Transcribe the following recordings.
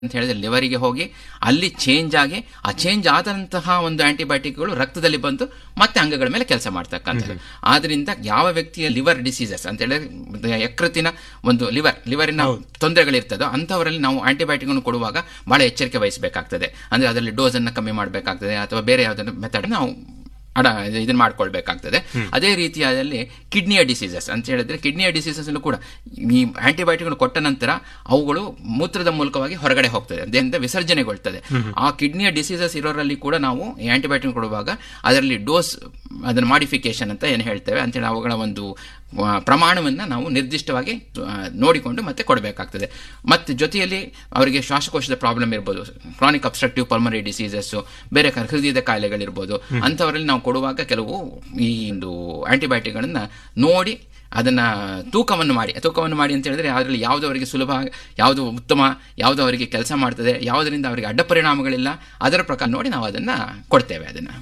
ಅಂತ ಹೇಳಿದ್ರೆ ಲಿವರಿಗೆ ಹೋಗಿ ಅಲ್ಲಿ ಚೇಂಜ್ ಆಗಿ ಆ ಚೇಂಜ್ ಆದಂತಹ ಒಂದು ಆಂಟಿಬಯೋಟಿಕ್ಗಳು ರಕ್ತದಲ್ಲಿ ಬಂದು ಮತ್ತೆ ಅಂಗಗಳ ಮೇಲೆ ಕೆಲಸ ಮಾಡ್ತಕ್ಕಂಥದ್ದು ಆದ್ರಿಂದ ಯಾವ ವ್ಯಕ್ತಿಯ ಲಿವರ್ ಡಿಸೀಸಸ್ ಅಂತ ಹೇಳಿದ್ರೆ ಯಕೃತಿನ ಒಂದು ಲಿವರ್ ಲಿವರಿನ ತೊಂದರೆಗಳಿರ್ತದೋ ಅಂಥವರಲ್ಲಿ ನಾವು ಆಂಟಿಬಯೋಟಿಕ್ ಕೊಡುವಾಗ ಬಹಳ ಎಚ್ಚರಿಕೆ ವಹಿಸಬೇಕಾಗ್ತದೆ ಅಂದ್ರೆ ಅದರಲ್ಲಿ ಡೋಸ್ ಅನ್ನ ಕಮ್ಮಿ ಮಾಡಬೇಕಾಗ್ತದೆ ಅಥವಾ ಬೇರೆ ಯಾವ್ದಾದ್ರು ಮೆಥಡ್ ನಾವು ಅಡ ಇದನ್ನ ಮಾಡ್ಕೊಳ್ಬೇಕಾಗ್ತದೆ ಅದೇ ರೀತಿಯಾದಲ್ಲಿ ಕಿಡ್ನಿಯ ಡಿಸೀಸಸ್ ಅಂತ ಹೇಳಿದ್ರೆ ಕಿಡ್ನಿಯ ಡಿಸೀಸಸ್ ಕೂಡ ಈ ಆಂಟಿಬಯೋಟಿಕ್ ಕೊಟ್ಟ ನಂತರ ಅವುಗಳು ಮೂತ್ರದ ಮೂಲಕವಾಗಿ ಹೊರಗಡೆ ಹೋಗ್ತದೆ ದೇಹದಿಂದ ವಿಸರ್ಜನೆಗೊಳ್ತದೆ ಆ ಕಿಡ್ನಿಯ ಡಿಸೀಸಸ್ ಇರೋರಲ್ಲಿ ಕೂಡ ನಾವು ಈ ಆಂಟಿಬಯೋಟಿಕ್ ಕೊಡುವಾಗ ಅದರಲ್ಲಿ ಡೋಸ್ ಅದನ್ನ ಮಾಡಿಫಿಕೇಶನ್ ಅಂತ ಏನು ಹೇಳ್ತೇವೆ ಅಂತೇಳಿ ಅವುಗಳ ಒಂದು ಆ, ಪ್ರಮಾಣವನ್ನ ನಾವು ನಿರ್ದಿಷ್ಟವಾಗಿ ಆ, ನೋಡಿಕೊಂಡು ಮತ್ತೆ ಕೊಡಬೇಕಾಗ್ತದೆ ಮತ್ತೆ ಜೊತೆಯಲ್ಲಿ ಅವರಿಗೆ ಶ್ವಾಸಕೋಶದ ಪ್ರಾಬ್ಲಮ್ ಇರ್ಬೋದು ಕ್ರಾನಿಕ್ ಅಬ್ಸ್ಟ್ರಕ್ಟಿವ್ ಪಲ್ಮರಿ ಡಿಸೀಸಸ್ ಬೇರೆ ಕ- ಹೃದಯದ ಕಾಯಿಲೆಗಳಿರ್ಬೋದು ಅಂಥವರಲ್ಲಿ ನಾವು ಕೊಡುವಾಗ ಕೆಲವು ಈ ಒಂದು ಆಂಟಿಬಯೋಟಿಕ್ಗಳನ್ನ ನೋಡಿ ಅದನ್ನ ತೂಕವನ್ನು ಮಾಡಿ ತೂಕವನ್ನು ಮಾಡಿ ಅಂತ ಹೇಳಿದ್ರೆ ಅದರಲ್ಲಿ ಯಾವುದು ಅವರಿಗೆ ಸುಲಭ ಯಾವುದು ಉತ್ತಮ ಯಾವುದು ಅವರಿಗೆ ಕೆಲಸ ಮಾಡ್ತದೆ ಯಾವುದರಿಂದ ಅವರಿಗೆ ಅಡ್ಡ ಪರಿಣಾಮಗಳಿಲ್ಲ ಅದರ ಪ್ರಕಾರ ನೋಡಿ ನಾವು ಅದನ್ನ ಕೊಡ್ತೇವೆ ಅದನ್ನ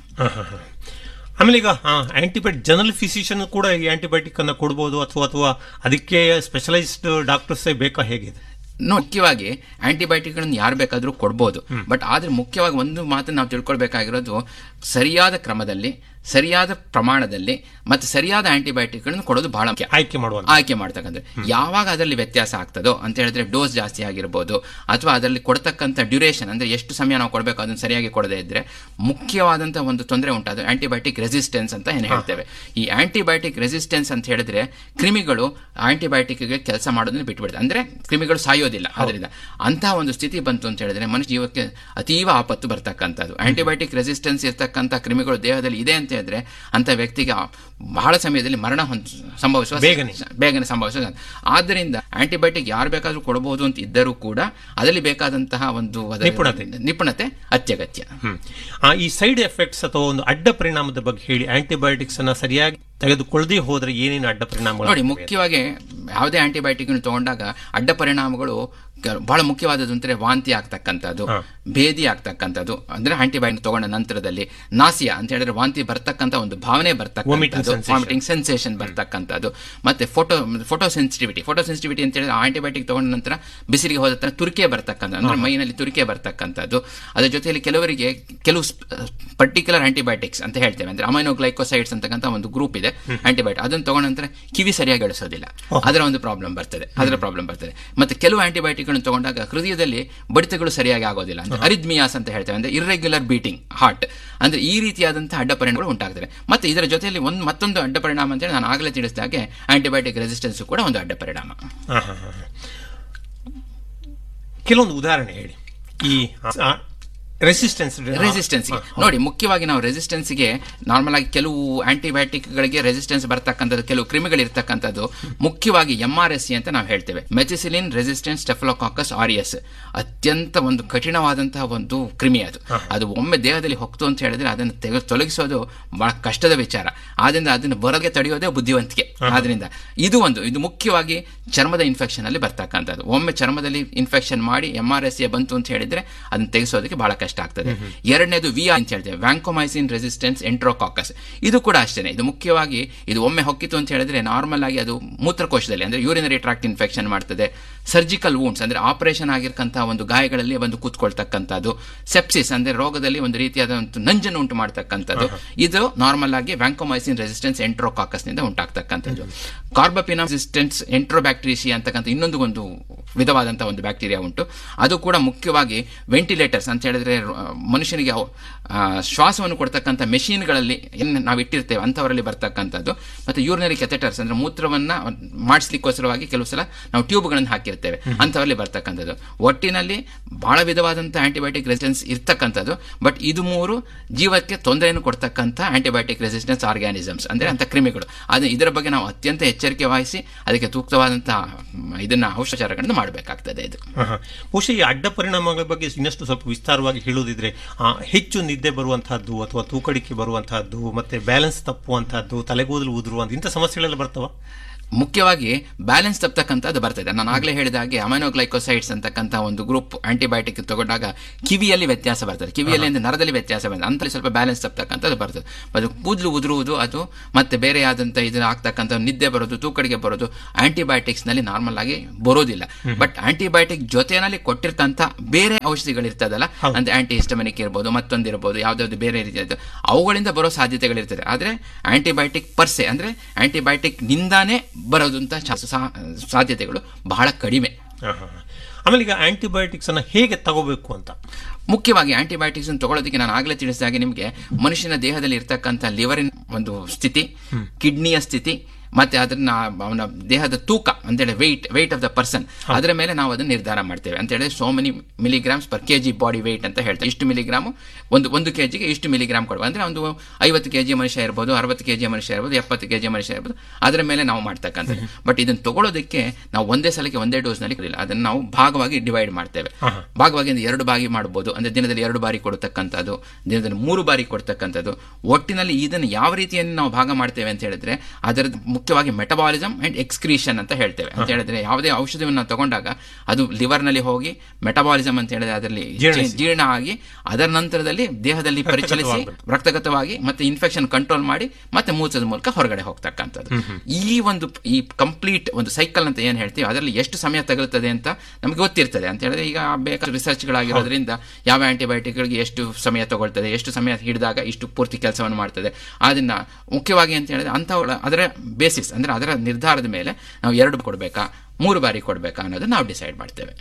ಆಮೇಲೆ ಈಗ ಆಂಟಿಬಯೋಟಿಕ್ ಜನರಲ್ ಫಿಸಿಷಿಯನ್ ಕೂಡ ಈ ಆಂಟಿಬಯೋಟಿಕ್ ಅನ್ನ ಕೊಡ್ಬೋದು ಅಥವಾ ಅಥವಾ ಅದಕ್ಕೆ ಸ್ಪೆಷಲೈಸ್ಡ್ ಡಾಕ್ಟರ್ಸ್ ಬೇಕಾ ಹೇಗಿದೆ ನೋ, ಮುಖ್ಯವಾಗಿ ಆಂಟಿಬಯೋಟಿಕ್ಗಳನ್ನು ಯಾರು ಬೇಕಾದರೂ ಕೊಡ್ಬೋದು ಬಟ್ ಆದ್ರೆ ಮುಖ್ಯವಾಗಿ ಒಂದು ಮಾತನ್ನು ನಾವು ತಿಳ್ಕೊಳ್ಬೇಕಾಗಿರೋದು ಸರಿಯಾದ ಕ್ರಮದಲ್ಲಿ ಸರಿಯಾದ ಪ್ರಮಾಣದಲ್ಲಿ ಮತ್ತೆ ಸರಿಯಾದ ಆಂಟಿಬಯೋಟಿಕ್ಗಳನ್ನು ಕೊಡೋದು ಬಹಳ ಮುಖ್ಯ ಆಯ್ಕೆ ಮಾಡುವ ಆಯ್ಕೆ ಮಾಡ್ತಕ್ಕಂಥ ಯಾವಾಗ ಅದರಲ್ಲಿ ವ್ಯತ್ಯಾಸ ಆಗ್ತದೋ ಅಂತ ಹೇಳಿದ್ರೆ ಡೋಸ್ ಜಾಸ್ತಿ ಆಗಿರ್ಬೋದು ಅಥವಾ ಅದರಲ್ಲಿ ಕೊಡ್ತಕ್ಕಂಥ ಡ್ಯೂರೇಷನ್ ಅಂದ್ರೆ ಎಷ್ಟು ಸಮಯ ನಾವು ಕೊಡಬೇಕು ಅದನ್ನು ಸರಿಯಾಗಿ ಕೊಡದೇ ಇದ್ರೆ ಮುಖ್ಯವಾದಂಥ ಒಂದು ತೊಂದರೆ ಉಂಟಾದ ಆಂಟಿಬಯೋಟಿಕ್ ರೆಸಿಸ್ಟೆನ್ಸ್ ಅಂತ ಏನು ಹೇಳ್ತೇವೆ ಈ ಆಂಟಿಬಯೋಟಿಕ್ ರೆಸಿಸ್ಟೆನ್ಸ್ ಅಂತ ಹೇಳಿದ್ರೆ ಕ್ರಿಮಿಗಳು ಆಂಟಿಬಯೋಟಿಕ್ಗೆ ಕೆಲಸ ಮಾಡೋದನ್ನ ಬಿಟ್ಬಿಡುತ್ತೆ ಅಂದ್ರೆ ಕ್ರಿಮಿಗಳು ಸಾಯೋದಿಲ್ಲ ಅದರಿಂದ ಅಂತಹ ಒಂದು ಸ್ಥಿತಿ ಬಂತು ಅಂತ ಹೇಳಿದ್ರೆ ಮನುಷ್ಯ ಜೀವಕ್ಕೆ ಅತೀವ ಆಪತ್ತು ಬರ್ತಕ್ಕಂಥದ್ದು ಆಂಟಿಬಯೋಟಿಕ್ ರೆಸಿಸ್ಟೆನ್ಸ್ ಇರ್ತಕ್ಕಂಥ ಕ್ರಿಮಿಗಳು ದೇಹದಲ್ಲಿ ಇದೆ ಅಂತ ಹೇಳಿದ್ರೆ ಅಂತ ವ್ಯಕ್ತಿಗೆ ಆ ಬಹಳ ಸಮಯದಲ್ಲಿ ಮರಣ ಹೊಂದ್- ಸಂಭವಿಸುವ ಬೇಗನೆ. ಬೇಗನೆ ಸಂಭವಿಸುವ ಆದ್ದರಿಂದ ಆಂಟಿಬಯೋಟಿಕ್ ಯಾರು ಬೇಕಾದ್ರೂ ಕೊಡಬಹುದು ಅಂತ ಇದ್ದರೂ ಕೂಡ ಅದರಲ್ಲಿ ಬೇಕಾದಂತಹ ಒಂದು ಅದರ ನಿಪುಣತೆ. ನಿಪುಣತೆ ಅತ್ಯಗತ್ಯ ಹ್ಮ್. ಆ, ಈ ಸೈಡ್ ಎಫೆಕ್ಟ್ಸ್ ಅಥವಾ ಒಂದು ಅಡ್ಡ ಪರಿಣಾಮದ ಬಗ್ಗೆ ಹೇಳಿ ಆಂಟಿಬಯೋಟಿಕ್ಸ್ ಅನ್ನ ಸರಿಯಾಗಿ ತೆಗೆದುಕೊಳ್ಳದೆ ಹೋದ್ರೆ ಏನೇನು ಅಡ್ಡ ಪರಿಣಾಮಗಳು ನೋಡಿ ಮುಖ್ಯವಾಗಿ ಯಾವುದೇ ಆಂಟಿಬಯೋಟಿಕ್ ತಗೊಂಡಾಗ ಅಡ್ಡ ಪರಿಣಾಮಗಳು ಕೆ- ಬಹಳ ಮುಖ್ಯವಾದದ್ದು ಅಂದ್ರೆ ವಾಂತಿ ಆಗ್ತಕ್ಕಂಥದ್ದು ಭೇದಿ ಆಗ್ತಕ್ಕಂಥದ್ದು ಅಂದ್ರೆ ಆಂಟಿಬಯೋಟಿಕ್ ತಗೊಂಡ ನಂತರದಲ್ಲಿ ನಾಸಿಯಾ ಅಂತ ಹೇಳಿದ್ರೆ ವಾಂತಿ ಬರ್ತಕ್ಕಂಥ ಒಂದು ಭಾವನೆ Vomiting ಬರ್ತಕ್ಕಂಥದ್ದು sensation. ವಾಮಿಟಿಂಗ್ ಸೆನ್ಸೇಷನ್ ಬರ್ತಕ್ಕಂಥದ್ದು ಮತ್ತೆ photo photo sensitivity photo sensitivity ಅಂತ ಹೇಳಿದ್ರೆ ಆಂಟಿಬಯೋಟಿಕ್ ತಗೊಂಡ ನಂತರ ಬಿಸಿಲಿಗೆ ಹೋದ ತಕ್ಷಣ ತುರಿಕೆ ಬರ್ತಕ್ಕಂಥ ಅಂದ್ರೆ ಮೈನಲ್ಲಿ ತುರಿಕೆ ಬರ್ತಕ್ಕಂಥದ್ದು ಅದರ ಜೊತೆಯಲ್ಲಿ ಕೆಲವರಿಗೆ ಕೆಲವು ಪರ್ಟಿಕ್ಯುಲರ್ ಆಂಟಿಬಯೋಟಿಕ್ಸ್ ಅಂತ ಹೇಳ್ತೇವೆ ಅಂದ್ರೆ ಅಮೈನೋ ಗ್ಲೈಕೋಸೈಡ್ಸ್ ಅಂತಕ್ಕಂಥ ಒಂದು ಗ್ರೂಪ್ ಇದೆ ಆಂಟಿಬಯೋಟಿಕ್ ಅದನ್ನು ತಗೊಂಡ ನಂತರ ಕಿವಿ ಸರಿಯಾಗಿ ಗಳಿಸೋದಿಲ್ಲ ಅದರ ಒಂದು ಪ್ರಾಬ್ಲಮ್ ಬರ್ತದೆ ಅದರ ಪ್ರಾಬ್ಲಮ್ ಬರ್ತದೆ ಮತ್ತೆ ಕೆಲವು ಆಂಟಿಬಯೋಟಿಕ್ಗಳನ್ನು ತಗೊಂಡಾಗ ಹೃದಯದಲ್ಲಿ ಬಡಿತಗಳು ಸರಿಯಾಗಿ ಆಗೋದಿಲ್ಲ ಅಂದ್ರೆ ಅರಿದ್ಮಿಯಾಸ್ ಅಂತ ಹೇಳ್ತೇವೆ ಅಂದ್ರೆ ಇರ್ರೆಗ್ಯುಲರ್ ಬೀಟಿಂಗ್ ಹಾರ್ಟ್ ಅಂದ್ರೆ ಈ ರೀತಿಯಾದಂತಹ ಅಡ್ಡ ಪರಿಣಾಮಗಳು ಉಂಟಾಗ್ತವೆ ಮತ್ತೆ ಇದರ ಜೊತೆಯಲ್ಲಿ ಒಂದು ಮತ್ತೊಂದು ಅಡ್ಡ ಪರಿಣಾಮ ಅಂತ ಹೇಳಿ ನಾನು ಆಗಲೇ ತಿಳಿಸಿದಾಗೆ ಆಂಟಿಬಯೋಟಿಕ್ ರೆಸಿಸ್ಟೆನ್ಸ್ ಕೂಡ ಒಂದು ಅಡ್ಡ ಪರಿಣಾಮ ಹಾ, ಹಾ, ಹಾ. ಕೆಲವೊಂದು ಉದಾಹರಣೆ ಹೇಳಿ ಈ ರೆಸಿಸ್ಟೆನ್ಸ್ ರೆಸಿಸ್ಟೆನ್ಸ್ಗೆ ನೋಡಿ ಮುಖ್ಯವಾಗಿ ನಾವು ರೆಸಿಸ್ಟೆನ್ಸ್ಗೆ ನಾರ್ಮಲ್ ಆಗಿ ಕೆಲವು ಆಂಟಿಬಯೋಟಿಕ್ಗಳಿಗೆ ರೆಸಿಸ್ಟೆನ್ಸ್ ಬರ್ತಕ್ಕಂಥದ್ದು ಕೆಲವು ಕ್ರಿಮಿಗಳು ಇರ್ತಕ್ಕಂಥದ್ದು ಮುಖ್ಯವಾಗಿ ಎಂ ಆರ್ ಎಸ್ ಸಿ ಅಂತ ನಾವು ಹೇಳ್ತೇವೆ ಮೆಥಿಸಿಲಿನ್ ರೆಸಿಸ್ಟೆನ್ಸ್ ಸ್ಟೆಫಲೋಕಾಕಸ್ ಆರಿಯಸ್ ಅತ್ಯಂತ ಒಂದು ಕಠಿಣವಾದಂತಹ ಒಂದು ಕ್ರಿಮಿ ಅದು ಅದು ಒಮ್ಮೆ ದೇಹದಲ್ಲಿ ಹೋಗ್ತು ಅಂತ ಹೇಳಿದ್ರೆ ಅದನ್ನು ತೆಗೆ ತೊಲಗಿಸೋದು ಬಹಳ ಕಷ್ಟದ ವಿಚಾರ ಆದ್ರಿಂದ ಅದನ್ನು ಬರೋಗೆ ತಡೆಯೋದೇ ಬುದ್ಧಿವಂತಿಕೆ ಆದ್ರಿಂದ ಇದು ಒಂದು ಇದು ಮುಖ್ಯವಾಗಿ ಚರ್ಮದ ಇನ್ಫೆಕ್ಷನ್ ಅಲ್ಲಿ ಬರ್ತಕ್ಕಂಥದ್ದು ಒಮ್ಮೆ ಚರ್ಮದಲ್ಲಿ ಇನ್ಫೆಕ್ಷನ್ ಮಾಡಿ ಎಂ ಆರ್ ಎಸ್ ಎ ಬಂತು ಅಂತ ಹೇಳಿದ್ರೆ ಅದನ್ನು ತೆಗೆಸೋದಕ್ಕೆ ಬಹಳ ಕಷ್ಟ ಆಗ್ತದೆ ಎರಡನೇದು ವಿ ಅಂತ ಹೇಳ್ತೇವೆ ವ್ಯಾಂಕೋಮೈಸಿನ್ ರೆಸಿಸ್ಟೆನ್ಸ್ ಎಂಟ್ರೋಕಾಕಸ್ ಇದು ಕೂಡ ಅಷ್ಟೇ ಇದು ಮುಖ್ಯವಾಗಿ ಇದು ಒಮ್ಮೆ ಹೊಕ್ಕಿತು ಅಂತ ಹೇಳಿದ್ರೆ ನಾರ್ಮಲ್ ಆಗಿ ಅದು ಮೂತ್ರಕೋಶದಲ್ಲಿ ಅಂದ್ರೆ ಯೂರಿನರಿ ಟ್ರಾಕ್ಟ್ ಇನ್ಫೆಕ್ಷನ್ ಮಾಡ್ತದೆ ಸರ್ಜಿಕಲ್ ವೂಂಡ್ಸ್ ಅಂದ್ರೆ ಆಪರೇಷನ್ ಆಗಿರ್ತಕ್ಕಂತಹ ಒಂದು ಗಾಯಗಳಲ್ಲಿ ಬಂದು ಕೂತ್ಕೊಳ್ತಕ್ಕಂಥದ್ದು ಸೆಪ್ಸಿಸ್ ಅಂದ್ರೆ ರೋಗದಲ್ಲಿ ಒಂದು ರೀತಿಯಾದ ಒಂದು ನಂಜನ್ನು ಉಂಟು ಮಾಡ್ತಕ್ಕಂಥದ್ದು ಇದು ನಾರ್ಮಲ್ ಆಗಿ ವ್ಯಾಂಕೋಮೈಸಿನ್ ರೆಸಿಸ್ಟೆನ್ಸ್ ಎಂಟ್ರೋಕಾಕಸ್ ನಿಂದ ಉಂಟಾಗ್ತಕ್ಕಂಥದ್ದು ಕಾರ್ಬಪಿನ ರೆಸಿಸ್ಟೆನ್ಸ್ ಎಂಟ್ರೋಬ್ಯಾಕ್ಟೀರಿಯಾ ಅಂತಕ್ಕಂಥ ಇನ್ನೊಂದು ಒಂದು ವಿಧವಾದಂತಹ ಒಂದು ಬ್ಯಾಕ್ಟೀರಿಯಾ ಉಂಟು ಅದು ಕೂಡ ಮುಖ್ಯವಾಗಿ ವೆಂಟಿಲೇಟರ್ಸ್ ಅಂತ ಹೇಳಿದ್ರೆ ಆ, ಮನುಷ್ಯನಿಗೆ ಅವು, ಆ, ಶ್ವಾಸವನ್ನು ಕೊಡ್ತಕ್ಕಂಥ ಮೆಷಿನ್ಗಳಲ್ಲಿ ಏನು ನಾವು ಇಟ್ಟಿರ್ತೇವೆ ಅಂಥವರಲ್ಲಿ ಬರ್ತಕ್ಕಂಥದ್ದು ಮತ್ತೆ ಯೂರಿನರಿ ಕೆಥೆಟರ್ಸ್ ಅಂದ್ರೆ ಮೂತ್ರವನ್ನ ಮಾಡಿಸ್ಲಿಕ್ಕೋಸ್ಕರವಾಗಿ ಕೆಲವು ಸಲ ನಾವು ಟ್ಯೂಬ್ಗಳನ್ನು ಹಾಕಿರ್ತೇವೆ ಅಂಥವರಲ್ಲಿ ಬರ್ತಕ್ಕಂಥದ್ದು ಒಟ್ಟಿನಲ್ಲಿ ಬಹಳ ವಿಧವಾದಂಥ ಆಂಟಿಬಯೋಟಿಕ್ ರೆಸಿಸ್ಟೆನ್ಸ್ ಇರ್ತಕ್ಕಂಥದ್ದು ಬಟ್ ಇದು ಮೂರು ಜೀವಕ್ಕೆ ತೊಂದರೆಯನ್ನು ಕೊಡ್ತಕ್ಕಂಥ ಆಂಟಿಬಯೋಟಿಕ್ ರೆಸಿಸ್ಟೆನ್ಸ್ ಆರ್ಗ್ಯಾನಿಸಮ್ಸ್ ಅಂದ್ರೆ ಅಂತ ಕ್ರಿಮಿಗಳು ಆದರೆ ಇದರ ಬಗ್ಗೆ ನಾವು ಅತ್ಯಂತ ಎಚ್ಚರಿಕೆ ವಹಿಸಿ ಅದಕ್ಕೆ ಸೂಕ್ತವಾದಂತಹ ಮ್, ಇದನ್ನ ಔಷಚಾರಗಳನ್ನು ಮಾಡಬೇಕಾಗ್ತದೆ ಇದು ಹಾ, ಹಾ. ಬಹುಶಃ ಈ ಅಡ್ಡ ಪರಿಣಾಮಗಳ ಬಗ್ಗೆ ಇನ್ನಷ್ಟು ಸ್ವಲ್ಪ ವಿಸ್ತಾರವಾಗಿ ಹೇಳುವುದಿದ್ರೆ ಆ, ಹೆಚ್ಚು ನಿದ್ದೆ ಬರುವಂತಹದ್ದು ಅಥವಾ ತೂಕಡಿಕೆ ಬರುವಂತಹದ್ದು ಮತ್ತೆ ಬ್ಯಾಲೆನ್ಸ್ ತಪ್ಪುವಂತಹದ್ದು ತಲೆಗೂದಲು ಉದುರುವಂತ ಇಂಥ ಸಮಸ್ಯೆಗಳೆಲ್ಲ ಬರ್ತಾವ ಮುಖ್ಯವಾಗಿ ಬ್ಯಾಲೆನ್ಸ್ ತಪ್ಪತಕ್ಕಂಥದ್ದು ಬರ್ತದೆ ನಾನು ಆಗಲೇ ಹೇಳಿದ ಹಾಗೆ ಅಮೈನೋಗ್ಲೈಕೋಸೈಡ್ಸ್ ಅಂತಕ್ಕಂಥ ಒಂದು ಗ್ರೂಪ್ ಆಂಟಿಬಯೋಟಿಕ್ ತಗೊಂಡಾಗ ಕಿವಿಯಲ್ಲಿ ವ್ಯತ್ಯಾಸ ಬರ್ತದೆ ಕಿವಿಯಲ್ಲಿ ಅಂದ್ರೆ ನರದಲ್ಲಿ ವ್ಯತ್ಯಾಸ ಬರ್ತದೆ ಅಂತಲ್ಲಿ ಸ್ವಲ್ಪ ಬ್ಯಾಲೆನ್ಸ್ ತಪ್ಪತಕ್ಕಂಥದ್ದು ಬರ್ತದೆ ಅದು ಕೂದಲು ಉದುರುವುದು ಅದು ಮತ್ತೆ ಬೇರೆ ಆದಂತ ಇದು ಆಗ್ತಕ್ಕಂಥ ನಿದ್ದೆ ಬರೋದು ತೂಕಡಿಗೆ ಬರೋದು ಆಂಟಿಬಯೋಟಿಕ್ಸ್ ನಲ್ಲಿ ನಾರ್ಮಲ್ ಆಗಿ ಬರೋದಿಲ್ಲ ಬಟ್ ಆಂಟಿಬಯೋಟಿಕ್ ಜೊತೆನಲ್ಲಿ ಕೊಟ್ಟಿರ್ತಂತ ಬೇರೆ ಔಷಧಿಗಳಿರ್ತದಲ್ಲ ಅಂದ್ರೆ ಆಂಟಿ ಹಿಸ್ಟಮಿನಿಕ್ ಇರ್ಬೋದು ಮತ್ತೊಂದು ಇರ್ಬೋದು ಯಾವ್ದಾವ್ದು ಬೇರೆ ರೀತಿಯಾದ ಅವುಗಳಿಂದ ಬರೋ ಸಾಧ್ಯತೆಗಳಿರ್ತದೆ ಆದ್ರೆ ಆಂಟಿಬಯೋಟಿಕ್ ಪರ್ಸೆ ಅಂದ್ರೆ ಆಂಟಿಬಯೋಟಿಕ್ ನಿಂದಾನೇ ಬರೋದಂತ ಚಾ- ಸಾ- ಸಾಧ್ಯತೆಗಳು ಬಹಳ ಕಡಿಮೆ ಹಾ, ಹಾ, ಹಾ. ಆಮೇಲೆ ಈಗ ಆಂಟಿಬಯೋಟಿಕ್ಸ್ ಅನ್ನ ಹೇಗೆ ತಗೋಬೇಕು ಅಂತ ಮುಖ್ಯವಾಗಿ ಆಂಟಿಬಯೋಟಿಕ್ಸ್ ತಗೊಳ್ಳೋದಕ್ಕೆ ನಾನು ಆಗಲೇ ತಿಳಿಸಿದಾಗೆ ನಿಮಗೆ ಮನುಷ್ಯನ ದೇಹದಲ್ಲಿ ಇರ್ತಕ್ಕಂಥ ಲಿವರಿನ ಒಂದು ಸ್ಥಿತಿ ಕಿಡ್ನಿಯ ಸ್ಥಿತಿ ಮತ್ತೆ ಅದನ್ನ ಅವನ ದೇಹದ ತೂಕ ಅಂತೇಳಿ weight weight of the person ಅದರ ಮೇಲೆ ನಾವು ಅದನ್ನ ನಿರ್ಧಾರ ಮಾಡ್ತೇವೆ ಅಂತ ಹೇಳಿದ್ರೆ so many milligrams per K G body weight ಅಂತ ಹೇಳ್ತೇವೆ ಇಷ್ಟು ಮಿಲಿಗ್ರಾಮ್ ಒಂದು ಒಂದು ಕೆ ಜಿಗೆ ಇಷ್ಟು ಮಿಲಿಗ್ರಾಮ್ ಕೊಡುವ ಅಂದ್ರೆ ಒಂದು ಐವತ್ತು ಕೆ ಜಿ ಮನುಷ್ಯ ಇರ್ಬೋದು ಅರವತ್ತು ಕೆ ಜಿ ಮನುಷ್ಯ ಇರ್ಬೋದು ಎಪ್ಪತ್ತು ಕೆ ಜಿ ಮನುಷ್ಯ ಇರ್ಬೋದು ಅದರ ಮೇಲೆ ನಾವು ಮಾಡ್ತಕ್ಕಂಥದ್ದು ಬಟ್ ಇದನ್ನು ತಗೊಳ್ಳೋದಕ್ಕೆ ನಾವು ಒಂದೇ ಸಲಕ್ಕೆ ಒಂದೇ ಡೋಸ್ನಲ್ಲಿ ಕೊಡಿಲ್ಲ ಅದನ್ನು ನಾವು ಭಾಗವಾಗಿ ಡಿವೈಡ್ ಮಾಡ್ತೇವೆ ಭಾಗವಾಗಿ ಅಂದ್ರೆ ಎರಡು ಬಾರಿ ಮಾಡಬಹುದು ಅಂದ್ರೆ ದಿನದಲ್ಲಿ ಎರಡು ಬಾರಿ ಕೊಡ್ತಕ್ಕಂಥದ್ದು ದಿನದಲ್ಲಿ ಮೂರು ಬಾರಿ ಕೊಡ್ತಕ್ಕಂಥದ್ದು ಒಟ್ಟಿನಲ್ಲಿ ಇದನ್ನು ಯಾವ ರೀತಿಯಲ್ಲಿ ನಾವು ಭಾಗ ಮಾಡ್ತೇವೆ ಅಂತ ಹೇಳಿದ್ರೆ ಅದರ ಮುಖ್ಯವಾಗಿ ಮೆಟಬಾಲಿಸಮ್ ಅಂಡ್ ಎಕ್ಸ್ಕ್ರೀಷನ್ ಅಂತ ಹೇಳ್ತೇವೆ ಅಂತ ಹೇಳಿದ್ರೆ ಯಾವುದೇ ಔಷಧಿಯನ್ನು ನಾವು ತಗೊಂಡಾಗ ಅದು ಲಿವರ್ನಲ್ಲಿ ಹೋಗಿ ಮೆಟಬಾಲಿಸಮ್ ಅಂತ ಹೇಳಿದ್ರೆ ಅದರಲ್ಲಿ ಜೀರ್ಣಿಸಿ. ಜೀರ್ಣ ಆಗಿ ಅದರ ನಂತರದಲ್ಲಿ ದೇಹದಲ್ಲಿ ಪರಿಚಲಿಸಿ ರಕ್ತಗತವಾಗಿ ಮತ್ತೆ ಇನ್ಫೆಕ್ಷನ್ ಕಂಟ್ರೋಲ್ ಮಾಡಿ ಮತ್ತೆ ಮೂಸದ ಮೂಲಕ ಹೊರಗಡೆ ಹೋಗ್ತಕ್ಕಂಥದ್ದು ಈ ಒಂದು ಈ ಕಂಪ್ಲೀಟ್ ಒಂದು ಸೈಕಲ್ ಅಂತ ಏನ್ ಹೇಳ್ತೀವಿ ಅದರಲ್ಲಿ ಎಷ್ಟು ಸಮಯ ತಗುಲ್ತದೆ ಅಂತ ನಮಗೆ ಗೊತ್ತಿರ್ತದೆ ಅಂತ ಹೇಳಿದ್ರೆ ಈಗ ಬೇಕಾದ ರಿಸರ್ಚ್ಗಳಾಗಿರೋದ್ರಿಂದ ಯಾವ ಆಂಟಿಬಯೋಟಿಕ್ಗಳಿಗೆ ಎಷ್ಟು ಸಮಯ ತಗೊಳ್ತದೆ ಎಷ್ಟು ಸಮಯ ಹಿಡಿದಾಗ ಇಷ್ಟು ಪೂರ್ತಿ ಕೆಲಸವನ್ನು ಮಾಡ್ತದೆ ಅದನ್ನ ಮುಖ್ಯವಾಗಿ ಅಂತ ಹೇಳಿದ್ರೆ ಅಂಥವುಗಳ ಅದರ ಬೇಸಿಸ್ ಅಂದ್ರೆ ಅದರ ನಿರ್ಧಾರದ ಮೇಲೆ ನಾವು ಎರಡು ಕೊಡಬೇಕಾ ಮೂರು ಬಾರಿ ಕೊಡಬೇಕಾ ಅನ್ನೋದನ್ನ ನಾವು ಡಿಸೈಡ್ ಮಾಡ್ತೇವೆ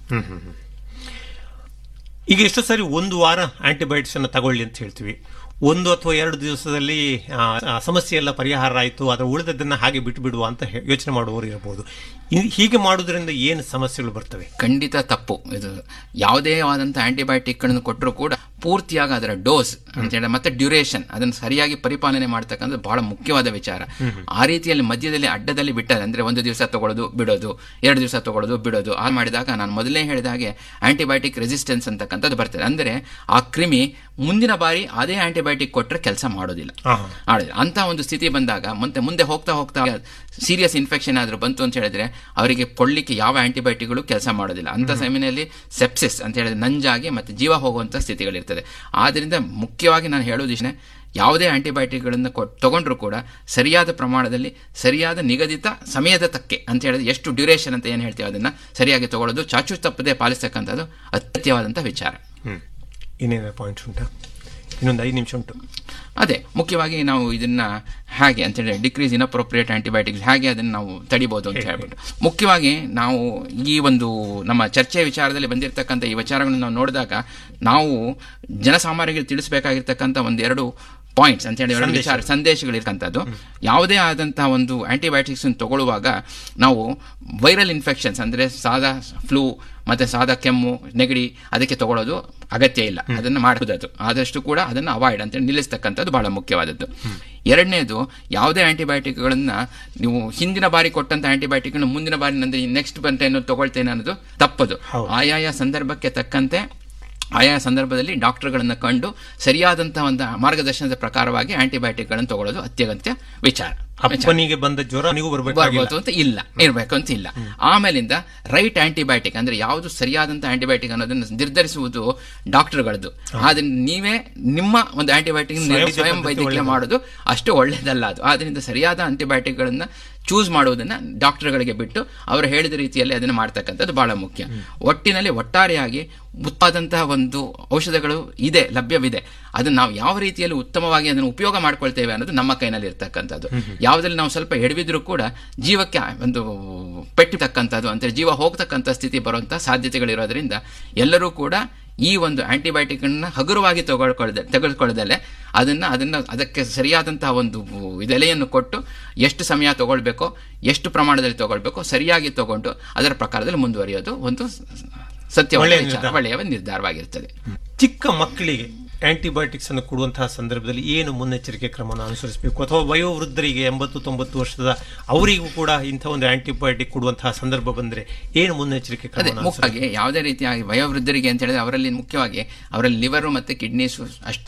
ಈಗ ಎಷ್ಟು ಸರಿ ಒಂದು ವಾರ ಆಂಟಿಬಯೋಟಿಕ್ಸ್ ಅನ್ನು ತಗೊಳ್ಳಿ ಅಂತ ಹೇಳ್ತೀವಿ ಒಂದು ಅಥವಾ ಎರಡು ದಿವಸದಲ್ಲಿ ಆ, ಆ ಸಮಸ್ಯೆ ಎಲ್ಲ ಪರಿಹಾರ ಆಯಿತು ಅದರ ಉಳಿದದ್ದನ್ನ ಹಾಗೆ ಬಿಟ್ಟು ಬಿಡುವ ಅಂತ ಹೇ- ಯೋಚನೆ ಮಾಡುವವರು ಇರಬಹುದು ಇ- ಹೀಗೆ ಮಾಡೋದ್ರಿಂದ ಏನು ಸಮಸ್ಯೆಗಳು ಬರ್ತವೆ ಖಂಡಿತ ತಪ್ಪು ಇದು ಯಾವುದೇ ಆದಂಥ ಆಂಟಿಬಯೋಟಿಕ್ಗಳನ್ನು ಕೊಟ್ಟರು ಕೂಡ ಪೂರ್ತಿಯಾಗಿ ಅದರ ಡೋಸ್ ಅಂತ ಹೇಳಿ ಮತ್ತೆ ಡ್ಯೂರೇಷನ್ ಅದನ್ನು ಸರಿಯಾಗಿ ಪರಿಪಾಲನೆ ಮಾಡ್ತಕ್ಕಂಥದ್ದು ಬಹಳ ಮುಖ್ಯವಾದ ವಿಚಾರ ಆ ರೀತಿಯಲ್ಲಿ ಮಧ್ಯದಲ್ಲಿ ಅಡ್ಡದಲ್ಲಿ ಬಿಟ್ಟರೆ ಅಂದ್ರೆ ಒಂದು ದಿವಸ ತಗೊಳ್ಳೋದು ಬಿಡೋದು ಎರಡು ದಿವಸ ತಗೊಳ್ಳೋದು ಬಿಡೋದು ಆ ಮಾಡಿದಾಗ ನಾನು ಮೊದಲೇ ಹೇಳಿದ ಹಾಗೆ ಆಂಟಿಬಯೋಟಿಕ್ ರೆಸಿಸ್ಟೆನ್ಸ್ ಅಂತಕ್ಕಂಥದ್ದು ಬರ್ತದೆ ಅಂದ್ರೆ ಆ ಕ್ರಿಮಿ ಮುಂದಿನ ಬಾರಿ ಅದೇ ಆಂಟಿಬಯೋಟಿಕ್ ಕೊಟ್ಟರೆ ಕೆಲಸ ಮಾಡೋದಿಲ್ಲ ಆಹಾ. ಆಡಿದ್ರೆ ಅಂತ ಒಂದು ಸ್ಥಿತಿ ಬಂದಾಗ ಮತ್ತೆ ಮುಂದೆ ಹೋಗ್ತಾ ಹೋಗ್ತಾ ಸೀರಿಯಸ್ ಇನ್ಫೆಕ್ಷನ್ ಆದ್ರೂ ಬಂತು ಅಂತ ಹೇಳಿದ್ರೆ ಅವರಿಗೆ ಕೊಡ್ಲಿಕ್ಕೆ ಯಾವ ಆಂಟಿಬಯೋಟಿಕ್ಗಳು ಕೆಲಸ ಮಾಡೋದಿಲ್ಲ ಅಂತ ಸಮಯದಲ್ಲಿ ಸೆಪ್ಸಿಸ್ ಅಂತ ಹೇಳಿದ್ರೆ ನಂಜಾಗಿ ಮತ್ತೆ ಜೀವ ಹೋಗುವಂತ ಸ್ಥಿತಿಗಳಿರ್ತದೆ ಆದ್ರಿಂದ ಮುಖ್ಯವಾಗಿ ನಾನು ಹೇಳೋದು ಇಷ್ಟೇ ಯಾವುದೇ ಆಂಟಿಬಯೋಟಿಕ್ಗಳನ್ನು ತಗೊಂಡ್ರು ಕೂಡ ಸರಿಯಾದ ಪ್ರಮಾಣದಲ್ಲಿ ಸರಿಯಾದ ನಿಗದಿತ ಸಮಯದ ತಕ್ಕೆ ಅಂತ ಹೇಳಿದ್ರೆ ಎಷ್ಟು ಡ್ಯೂರೇಷನ್ ಅಂತ ಏನು ಹೇಳ್ತೀವಿ ಅದನ್ನ ಸರಿಯಾಗಿ ತಗೊಳ್ಳೋದು ಚಾಚು ತಪ್ಪದೆ ಪಾಲಿಸ್ತಕ್ಕಂಥದ್ದು ಅತ್ಯತ್ಯವಾದಂಥ ವಿಚಾರ ಹ್ಮ್ ಇನ್ನೇನು ಪಾಯಿಂಟ್ಸ್ ಉಂಟಾ ಇನ್ನೊಂದು ಐದು ನಿಮಿಷ ಉಂಟು ಅದೇ ಮುಖ್ಯವಾಗಿ ನಾವು ಇದನ್ನ ಹೇಗೆ ಅಂತೇಳಿ ಡಿಕ್ರೀಸ್ ಇನ್ಅಪ್ರೋಪ್ರಿಯೇಟ್ ಆಂಟಿಬಯೋಟಿಕ್ಸ್ ಹೇಗೆ ಅದನ್ನು ನಾವು ತಡಿಬಹುದು ಅಂತ ಹೇಳ್ಬಿಟ್ಟು ಮುಖ್ಯವಾಗಿ ನಾವು ಈ ಒಂದು ನಮ್ಮ ಚರ್ಚೆಯ ವಿಚಾರದಲ್ಲಿ ಬಂದಿರತಕ್ಕಂಥ ಈ ವಿಚಾರಗಳನ್ನು ನಾವು ನೋಡಿದಾಗ ನಾವು ಜನಸಾಮಾನ್ಯರಿಗೆ ತಿಳಿಸಬೇಕಾಗಿರ್ತಕ್ಕಂಥ ಒಂದೆರಡು ಪಾಯಿಂಟ್ಸ್ ಅಂತ ಹೇಳಿ ಎರಡು ವಿಚಾರ ಸಂದೇಶಗಳಿರ್ತಕ್ಕಂಥದ್ದು ಯಾವುದೇ ಆದಂತಹ ಒಂದು ಆಂಟಿಬಯೋಟಿಕ್ಸ್ ತಗೊಳ್ಳುವಾಗ ನಾವು ವೈರಲ್ ಇನ್ಫೆಕ್ಷನ್ಸ್ ಅಂದ್ರೆ ಸಾದಾ ಫ್ಲೂ ಮತ್ತೆ ಸಾದಾ ಕೆಮ್ಮು ನೆಗಡಿ ಅದಕ್ಕೆ ತಗೊಳ್ಳೋದು ಅಗತ್ಯ ಇಲ್ಲ ಅದನ್ನು ಮಾಡುವುದು ಆದಷ್ಟು ಕೂಡ ಅದನ್ನು ಅವಾಯ್ಡ್ ಅಂತೇಳಿ ನಿಲ್ಲಿಸ್ತಕ್ಕಂಥದ್ದು ಬಹಳ ಮುಖ್ಯವಾದದ್ದು ಎರಡನೇದು ಯಾವುದೇ ಆಂಟಿಬಯೋಟಿಕ್ಗಳನ್ನ ನೀವು ಹಿಂದಿನ ಬಾರಿ ಕೊಟ್ಟಂತ ಆಂಟಿಬಯೋಟಿಕ್ಗಳನ್ನ ಮುಂದಿನ ಬಾರಿ ನಂತರ ನೆಕ್ಸ್ಟ್ ಬಂತ ಏನೋ ತಗೊಳ್ತೇನೆ ಅನ್ನೋದು ತಪ್ಪದು ಹೌದು. ಆಯಾಯ ಸಂದರ್ಭಕ್ಕೆ ತಕ್ಕಂತೆ ಆಯಾ ಸಂದರ್ಭದಲ್ಲಿ ಡಾಕ್ಟರ್ಗಳನ್ನು ಕಂಡು ಸರಿಯಾದಂತಹ ಒಂದು ಮಾರ್ಗದರ್ಶನದ ಪ್ರಕಾರವಾಗಿ ಆಂಟಿಬಯೋಟಿಕ್ಗಳನ್ನು ತಗೊಳ್ಳೋದು ಅತ್ಯಗತ್ಯ ವಿಚಾರ ಅಪ್ಪನಿಗೆ ಬಂದ ಜ್ವರ ನೀವು ಬರಬೇಕಾಗಿಲ್ಲ ಬರ್ಬೋದು ಅಂತ ಇಲ್ಲ ಇರಬೇಕು ಅಂತ ಇಲ್ಲ ಆಮೇಲಿಂದ ರೈಟ್ ಆಂಟಿಬಯೋಟಿಕ್ ಅಂದ್ರೆ ಯಾವುದು ಸರಿಯಾದಂತ ಆಂಟಿಬಯೋಟಿಕ್ ಅನ್ನೋದನ್ನು ನಿರ್ಧರಿಸುವುದು ಡಾಕ್ಟರ್ಗಳದ್ದು ಆದ್ರೆ ನೀವೇ ನಿಮ್ಮ ಒಂದು ಆಂಟಿಬಯೋಟಿಕ್ ಸ್ವಯಂ ಸ್ವಯಂ ಪದ್ಧತಿ ವೈದ್ಯಕೀಯ ಒಳ್ಳೆಯದು. ಮಾಡೋದು ಅಷ್ಟು ಒಳ್ಳೆಯದಲ್ಲ ಅದು ಆದ್ರಿಂದ ಸರಿಯಾದ ಆಂಟಿಬಯೋಟಿಕ್ಗಳನ್ನ ಚೂಸ್ ಮಾಡುವುದನ್ನ ಡಾಕ್ಟರ್ಗಳಿಗೆ ಬಿಟ್ಟು ಅವರು ಹೇಳಿದ ರೀತಿಯಲ್ಲಿ ಅದನ್ನು ಮಾಡ್ತಕ್ಕಂಥದ್ದು ಬಹಳ ಮುಖ್ಯ ಒಟ್ಟಿನಲ್ಲಿ ಒಟ್ಟಾರೆಯಾಗಿ ಉತ್ತಾದಂತಹ ಒಂದು ಔಷಧಗಳು ಇದೆ ಲಭ್ಯವಿದೆ ಅದನ್ನ ನಾವು ಯಾವ ರೀತಿಯಲ್ಲಿ ಉತ್ತಮವಾಗಿ ಅದನ್ನು ಉಪಯೋಗ ಮಾಡ್ಕೊಳ್ತೇವೆ ಅನ್ನೋದು ನಮ್ಮ ಕೈನಲ್ಲಿ ಇರ್ತಕ್ಕಂಥದ್ದು ಯಾವುದ್ರಲ್ಲಿ ನಾವು ಸ್ವಲ್ಪ ಎಡವಿದ್ರೂ ಕೂಡ ಜೀವಕ್ಕೆ ಒಂದು ಪೆಟ್ಟಿರ್ತಕ್ಕಂಥದ್ದು ಅಂತ ಜೀವ ಹೋಗ್ತಕ್ಕಂಥ ಸ್ಥಿತಿ ಬರುವಂತಹ ಸಾಧ್ಯತೆಗಳಿರೋದ್ರಿಂದ ಎಲ್ಲರೂ ಕೂಡ ಈ ಒಂದು ಆಂಟಿಬಯೋಟಿಕ್ ಅನ್ನ ಹಗುರವಾಗಿ ತಗೊಳ್ಕೊಳ್ಳದೆ ತೆಗೆದುಕೊಳ್ಳದಲ್ಲೇ ಅದನ್ನ ಅದನ್ನ ಅದಕ್ಕೆ ಸರಿಯಾದಂತಹ ಒಂದು ಇದೆಲೆಯನ್ನು ಕೊಟ್ಟು ಎಷ್ಟು ಸಮಯ ತಗೊಳ್ಬೇಕೋ ಎಷ್ಟು ಪ್ರಮಾಣದಲ್ಲಿ ತಗೊಳ್ಬೇಕೋ ಸರಿಯಾಗಿ ತಗೊಂಡು ಅದರ ಪ್ರಕಾರದಲ್ಲಿ ಮುಂದುವರಿಯೋದು ಒಂದು ಸತ್ಯವಾದ ಒಳ್ಳೆಯ ವಿಚಾರ, ನಿರ್ಧಾರ. ಒಳ್ಳೆಯ ನಿರ್ಧಾರವಾಗಿರ್ತದೆ ಚಿಕ್ಕ ಮಕ್ಕಳಿಗೆ ಆಂಟಿಬಯೋಟಿಕ್ಸ್ ಅನ್ನು ಕೊಡುವಂತಹ ಸಂದರ್ಭದಲ್ಲಿ ಏನು ಮುನ್ನೆಚ್ಚರಿಕೆ ಕ್ರಮವನ್ನು ಅನುಸರಿಸಬೇಕು ಅಥವಾ ವಯೋವೃದ್ಧರಿಗೆ ಎಂಬತ್ತು ತೊಂಬತ್ತು ವರ್ಷದ ಅವರಿಗೂ ಕೂಡ ಇಂಥ ಒಂದು ಆಂಟಿಬಯೋಟಿಕ್ ಕೊಡುವಂತಹ ಸಂದರ್ಭ ಬಂದ್ರೆ ಏನು ಮುನ್ನೆಚ್ಚರಿಕೆ ಅದೇ ಕ್ರಮವನ್ನು ಮುಖ್ಯವಾಗಿ ಯಾವುದೇ ರೀತಿಯಾಗಿ ವಯೋವೃದ್ಧರಿಗೆ ಅಂತ ಹೇಳಿದ್ರೆ ಅವರಲ್ಲಿ ಮುಖ್ಯವಾಗಿ ಅವರಲ್ಲಿ ಲಿವರು ಮತ್ತೆ ಕಿಡ್ನೀಸ್ ಅಷ್ಟು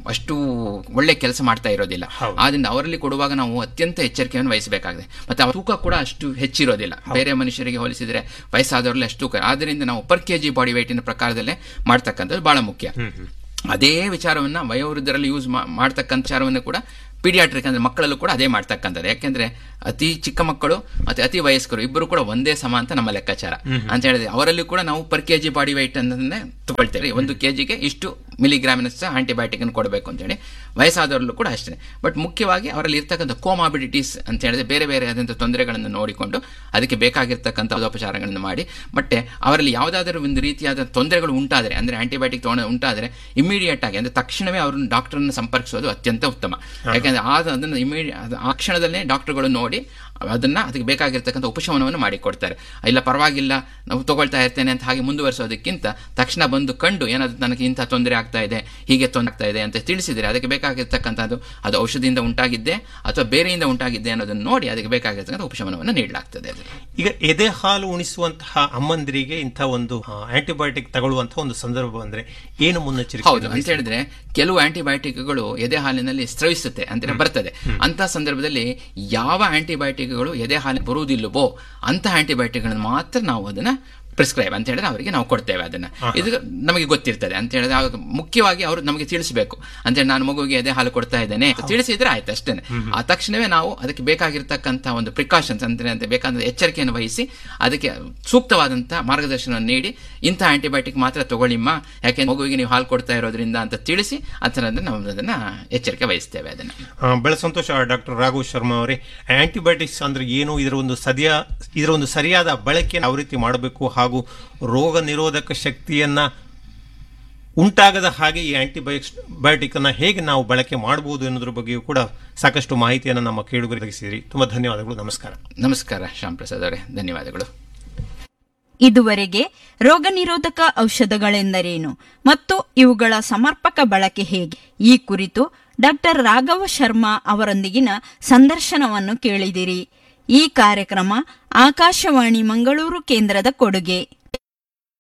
ಅಷ್ಟು ಒಳ್ಳೆ ಕೆಲಸ ಮಾಡ್ತಾ ಇರೋದಿಲ್ಲ ಹೌದು. ಆದ್ರಿಂದ ಅವರಲ್ಲಿ ಕೊಡುವಾಗ ನಾವು ಅತ್ಯಂತ ಎಚ್ಚರಿಕೆಯನ್ನು ವಹಿಸಬೇಕಾಗಿದೆ ಮತ್ತೆ ಅವರ ತೂಕ ಕೂಡ ಅಷ್ಟು ಹೆಚ್ಚಿರೋದಿಲ್ಲ ಬೇರೆ ಮನುಷ್ಯರಿಗೆ ಹೋಲಿಸಿದ್ರೆ ವಯಸ್ಸಾದವರಲ್ಲಿ ಅಷ್ಟು ತೂಕ ಆದ್ರಿಂದ ನಾವು per K G body weight ನ ಪ್ರಕಾರದಲ್ಲೇ ಮಾಡ್ತಕ್ಕಂಥದ್ದು ಬಹಳ ಮುಖ್ಯ ಅದೇ ವಿಚಾರವನ್ನ ವಯೋವೃದ್ಧರಲ್ಲಿ ಯೂಸ್ ಮಾಡ್ತಕ್ಕಂಥ ವಿಚಾರವನ್ನು ಕೂಡ ಪೀಡಿಯಾಟ್ರಿಕ್ ಅಂದ್ರೆ ಮಕ್ಕಳಲ್ಲೂ ಕೂಡ ಅದೇ ಮಾಡ್ತಕ್ಕಂಥದ್ದು ಯಾಕೆಂದ್ರೆ ಅತಿ ಚಿಕ್ಕ ಮಕ್ಕಳು ಮತ್ತೆ ಅತಿ ವಯಸ್ಕರು ಇಬ್ಬರು ಕೂಡ ಒಂದೇ ಸಮ ಅಂತ ನಮ್ಮ ಲೆಕ್ಕಾಚಾರ ಅಂತ ಹೇಳಿದ್ರೆ ಅವರಲ್ಲಿ ಕೂಡ ನಾವು per K G body weight ಅನ್ನೋದನ್ನೇ ತಗೊಳ್ತೇವೆ ಒಂದು ಕೆ ಜಿಗೆ ಇಷ್ಟು ಮಿಲಿಗ್ರಾಮಿನಷ್ಟು ಆಂಟಿಬಯೋಟಿಕ್ ಅನ್ನು ಕೊಡಬೇಕು ಅಂತೇಳಿ ವಯಸ್ಸಾದವರಲ್ಲೂ ಕೂಡ ಅಷ್ಟೇ ಬಟ್ ಮುಖ್ಯವಾಗಿ ಅವರಲ್ಲಿ ಇರ್ತಕ್ಕಂಥ ಕೋಮಾಬಿಡಿಟೀಸ್ ಅಂತ ಹೇಳಿದ್ರೆ ಬೇರೆ ಬೇರೆ ಆದಂಥ ತೊಂದರೆಗಳನ್ನು ನೋಡಿಕೊಂಡು ಅದಕ್ಕೆ ಬೇಕಾಗಿರ್ತಕ್ಕಂಥ ಉಪಚಾರಗಳನ್ನು ಮಾಡಿ ಮತ್ತೆ ಅವರಲ್ಲಿ ಯಾವುದಾದರೂ ಒಂದು ರೀತಿಯಾದ ತೊಂದರೆಗಳು ಉಂಟಾದರೆ ಅಂದ್ರೆ ಆಂಟಿಬಯೋಟಿಕ್ ತಗೊಂಡು ಉಂಟಾದರೆ ಇಮಿಡಿಯೇಟ್ ಆಗಿ ಅಂದ್ರೆ ತಕ್ಷಣವೇ ಅವರನ್ನು ಡಾಕ್ಟರ್ನ ಸಂಪರ್ಕಿಸೋದು ಅತ್ಯಂತ ಉತ್ತಮ ಯಾಕೆಂದ್ರೆ ಆದ ಅದನ್ನು ಇಮಿಡಿಯೇಟ್ ಆ ಕ್ಷಣದಲ್ಲೇ ಡಾಕ್ಟರ್ಗಳು ನೋಡಿ ಅದನ್ನ ಅದಕ್ಕೆ ಬೇಕಾಗಿರ್ತಕ್ಕಂಥ ಉಪಶಮನವನ್ನು ಮಾಡಿಕೊಡ್ತಾರೆ ಇಲ್ಲ ಪರವಾಗಿಲ್ಲ ನಾವು ತಗೊಳ್ತಾ ಇರ್ತೇನೆ ಅಂತ ಹಾಗೆ ಮುಂದುವರಿಸೋದಕ್ಕಿಂತ ತಕ್ಷಣ ಬಂದು ಕಂಡು ಏನಾದ್ರು ನನಗೆ ಇಂಥ ತೊಂದರೆ ಆಗ್ತಾ ಇದೆ ಹೀಗೆ ತೊಂದರೆ ಆಗ್ತಾ ಇದೆ ಅಂತ ತಿಳಿಸಿದರೆ ಅದಕ್ಕೆ ಬೇಕಾಗಿರ್ತಕ್ಕಂಥದ್ದು ಅದು ಔಷಧಿಯಿಂದ ಉಂಟಾಗಿದ್ದೆ ಅಥವಾ ಬೇರೆಯಿಂದ ಉಂಟಾಗಿದ್ದೆ ಅನ್ನೋದನ್ನು ನೋಡಿ ಅದಕ್ಕೆ ಬೇಕಾಗಿರ್ತಕ್ಕಂಥ ಉಪಶಮನವನ್ನು ನೀಡಲಾಗ್ತದೆ ಅದು ಈಗ ಎದೆ ಹಾಲು ಉಣಿಸುವಂತಹ ಅಮ್ಮಂದಿರಿಗೆ ಇಂಥ ಒಂದು ಆಂಟಿಬಯೋಟಿಕ್ ತಗೊಳ್ಳುವಂತಹ ಒಂದು ಸಂದರ್ಭ ಬಂದ್ರೆ ಏನು ಮುನ್ನೆಚ್ಚರಿಕೆ ಹೌದು ಅಂತ ಹೇಳಿದ್ರೆ ಕೆಲವು ಆಂಟಿಬಯೋಟಿಕ್ಗಳು ಎದೆ ಹಾಲಿನಲ್ಲಿ ಸ್ರವಿಸುತ್ತೆ ಅಂದ್ರೆ ಬರ್ತದೆ ಅಂತ ಸಂದರ್ಭದಲ್ಲಿ ಯಾವ ಆಂಟಿಬಯೋಟಿಕ್ಗಳು ಎದೆ ಹಾಲಿನ ಬರುವುದಿಲ್ಲವೋ ಅಂತಹ ಆಂಟಿಬಯೋಟಿಕ್ಗಳನ್ನು ಮಾತ್ರ ನಾವು ಅದನ್ನ ಪ್ರಿಸ್ಕ್ರೈಬ್ ಅಂತ ಹೇಳಿದ್ರೆ ಅವರಿಗೆ ನಾವು ಕೊಡ್ತೇವೆ ಅದನ್ನ ಇದು ನಮಗೆ ಗೊತ್ತಿರ್ತದೆ ಅಂತ ಹೇಳಿದ್ರೆ ಆವಾಗ ಮುಖ್ಯವಾಗಿ ಅವರು ನಮಗೆ ತಿಳಿಸಬೇಕು ಅಂತ ಹೇಳಿ ನಾನು ಮಗುವಿಗೆ ಎದೆ ಹಾಲು ಕೊಡ್ತಾ ಇದ್ದೇನೆ ಅಂತ ತಿಳಿಸಿದ್ರೆ ಆಯ್ತು ಅಷ್ಟೇ ಆ ತಕ್ಷಣವೇ ನಾವು ಅದಕ್ಕೆ ಬೇಕಾಗಿರ್ತಕ್ಕಂಥ ಒಂದು ಪ್ರಿಕಾಷನ್ಸ್ ಅಂದ್ರೆ ಅಂತ ಬೇಕಾದ ಎಚ್ಚರಿಕೆಯನ್ನು ವಹಿಸಿ ಅದಕ್ಕೆ ಸೂಕ್ತವಾದಂಥ ಮಾರ್ಗದರ್ಶನವನ್ನು ನೀಡಿ ಇಂಥ ಆಂಟಿಬಯೋಟಿಕ್ ಮಾತ್ರ ತಗೊಳ್ಳಿಮ್ಮ ಯಾಕೆಂದ್ರೆ ಮಗುವಿಗೆ ನೀವು ಹಾಲು ಕೊಡ್ತಾ ಇರೋದ್ರಿಂದ ಅಂತ ತಿಳಿಸಿ ಆ ಥರದ ನಾವು ಅದನ್ನ ಎಚ್ಚರಿಕೆ ವಹಿಸ್ತೇವೆ ಅದನ್ನ ಆ, ಬಹಳ ಸಂತೋಷ ಡಾಕ್ಟರ್ ರಾಘವ್ ಶರ್ಮಾ ಅವರೇ ಆಂಟಿಬಯೋಟಿಕ್ಸ್ ಅಂದ್ರೆ ಏನು ಇದರ ಒಂದು ಸದಿಯ ಇದರ ಒಂದು ಸರಿಯಾದ ಬಳಕೆ ಯಾವ ರೀತಿ ಮಾಡಬೇಕು ಹಾಗೂ ರೋಗ ನಿರೋಧಕ ಶಕ್ತಿಯನ್ನ ಉಂಟಾಗದ ಹಾಗೆ ಈ ಆಂಟಿಬಯೋಟಿಕ್ಸ್ ಬಯೋಟಿಕ್ ಅನ್ನ ಹೇಗೆ ನಾವು ಬಳಕೆ ಮಾಡಬಹುದು ಎನ್ನುವುದರ ಬಗ್ಗೆಯೂ ಕೂಡ ಸಾಕಷ್ಟು ಮಾಹಿತಿಯನ್ನು ನಮ್ಮ ಕೇಳುಗರಿಗೆ ಒದಗಿಸಿದಿರಿ ತುಂಬಾ ಧನ್ಯವಾದಗಳು ನಮಸ್ಕಾರ ನಮಸ್ಕಾರ ಶ್ಯಾಮ್ ಪ್ರಸಾದ್ ಅವರೇ ಧನ್ಯವಾದಗಳು ಇದುವರೆಗೆ ರೋಗ ನಿರೋಧಕ ಔಷಧಗಳೆಂದರೇನು ಮತ್ತು ಇವುಗಳ ಸಮರ್ಪಕ ಬಳಕೆ ಹೇಗೆ ಈ ಕುರಿತು ಡಾಕ್ಟರ್ ರಾಘವ ಶರ್ಮಾ ಅವರೊಂದಿಗಿನ ಸಂದರ್ಶನವನ್ನು ಕೇಳಿದಿರಿ ಈ ಕಾರ್ಯಕ್ರಮ ಆಕಾಶವಾಣಿ ಮಂಗಳೂರು ಕೇಂದ್ರದ ಕೊಡುಗೆ